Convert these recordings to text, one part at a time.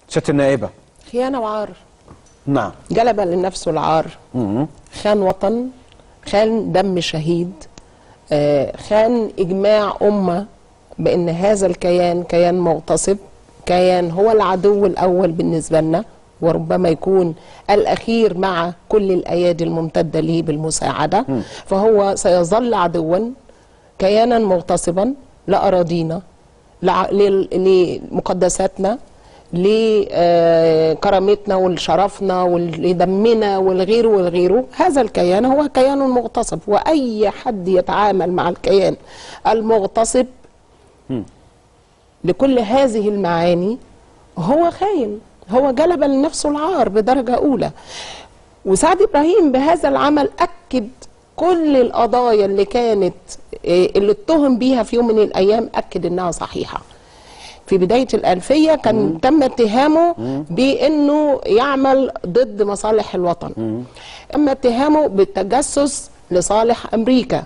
ست النائبه خيانه وعار نعم جلب لنفسه العار خان وطن خان دم شهيد آه، خان اجماع امه بان هذا الكيان كيان مغتصب كيان هو العدو الاول بالنسبه لنا وربما يكون الاخير مع كل الايادي الممتده له بالمساعده فهو سيظل عدوا كيانا مغتصبا لاراضينا لع- لل- لمقدساتنا لكرامتنا ولشرفنا ولدمنا والغير والغيره هذا الكيان هو كيان مغتصب واي حد يتعامل مع الكيان المغتصب لكل هذه المعاني هو خاين هو جلب لنفسه العار بدرجه اولى وسعد ابراهيم بهذا العمل اكد كل القضايا اللي كانت إيه، اللي اتهم بيها في يوم من الايام اكد انها صحيحه في بداية الألفية كان تم اتهامه بأنه يعمل ضد مصالح الوطن أما اتهامه بالتجسس لصالح أمريكا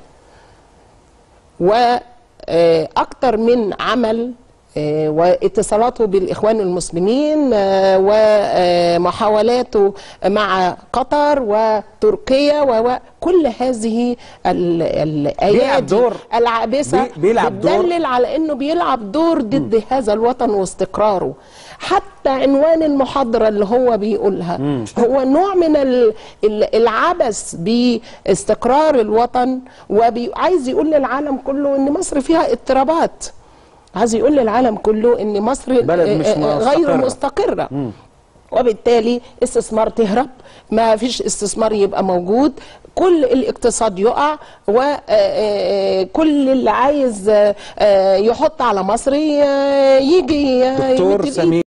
وأكثر من عمل آه، واتصالاته بالإخوان المسلمين آه، ومحاولاته مع قطر وتركيا وكل هذه ال- الأيادي دور. العابسة بي- بيلعب دور. بتدلل على انه بيلعب دور ضد هذا الوطن واستقراره حتى عنوان المحاضره اللي هو بيقولها هو نوع من ال- ال- العبث باستقرار الوطن وعايز يقول للعالم كله ان مصر فيها اضطرابات عايز يقول للعالم كله ان مصر بلد مش آه، آه، غير مستقرة. مستقره وبالتالي استثمار تهرب ما فيش استثمار يبقى موجود كل الاقتصاد يقع وكل اللي عايز آه، آه، يحط على مصر ي- يجي دكتور يمد الإيد. سمير